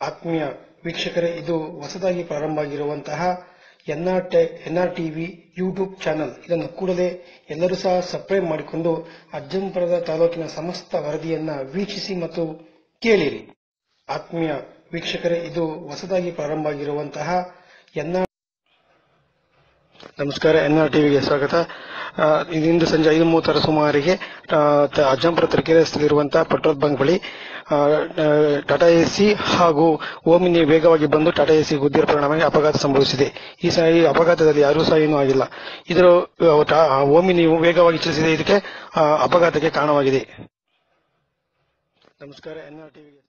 ಆತ್ಮೀಯ ವೀಕ್ಷಕರೇ ಇದು ಹೊಸದಾಗಿ ಪ್ರಾರಂಭ ಆಗಿರುವಂತಹ NR T NR TV YouTube channel ಇದನ್ನು ಕೂಡಲೇ ಎಲ್ಲರೂ ಸಹ ಸಬ್ಸ್ಕ್ರೈಬ್ ಮಾಡಿಕೊಂಡು ಅಜ್ಜಂಪುರದ ತಾಲೂಕಿನ ಸಮಸ್ತ ವರದಿಯನ್ನ ವೀಕ್ಷಿಸಿ ಮತ್ತು ಕೇಳಿರಿ ಆತ್ಮೀಯ ವೀಕ್ಷಕರೇ ಇದು ಹೊಸದಾಗಿ ಪ್ರಾರಂಭ ಆಗಿರುವಂತಹ ಎನ್ಆರ್ ನಮಸ್ಕಾರ ಎನ್ಆರ್ ಟಿವಿಗೆ ಸ್ವಾಗತ ಆ, ಇಂದು ಸಂಜೆ ಐದು ಮೂವತ್ತರ ಸುಮಾರಿಗೆ ಆ, ತ- ಅಜ್ಜಂಪುರ ತರೀಕೆರೆ ರಸ್ತೆಯಲ್ಲಿರುವಂತಹ ಪೆಟ್ರೋಲ್ ಬಂಕ್ ಬಳಿ ಆ, ಆ, ಟಾಟಾ ಎಸಿ ಹಾಗೂ ಓಮಿನಿ ವೇಗವಾಗಿ ಬಂದು ಟಾಟಾ ಎಸಿ ಗುದ್ದಿರ ಪರಿಣಾಮವಾಗಿ ಅಪಘಾತ ಸಂಭವಿಸಿದೆ ಈ ಸ ಈ ಅಪಘಾತದಲ್ಲಿ ಯಾರೂ ಸಹ ಏನೂ ಆಗಿಲ್ಲ ಇದರ ಆ, ಟಾ- ಆ, ಓಮಿನಿ ವೇಗವಾಗಿ ಚಲಿಸಿದೆ ಇದಕ್ಕೆ ಆ, ಅಪಘಾತಕ್ಕೆ ಕಾರಣವಾಗಿದೆ ನಮಸ್ಕಾರ ಎನ್ಆರ್ ಟಿವಿಗೆ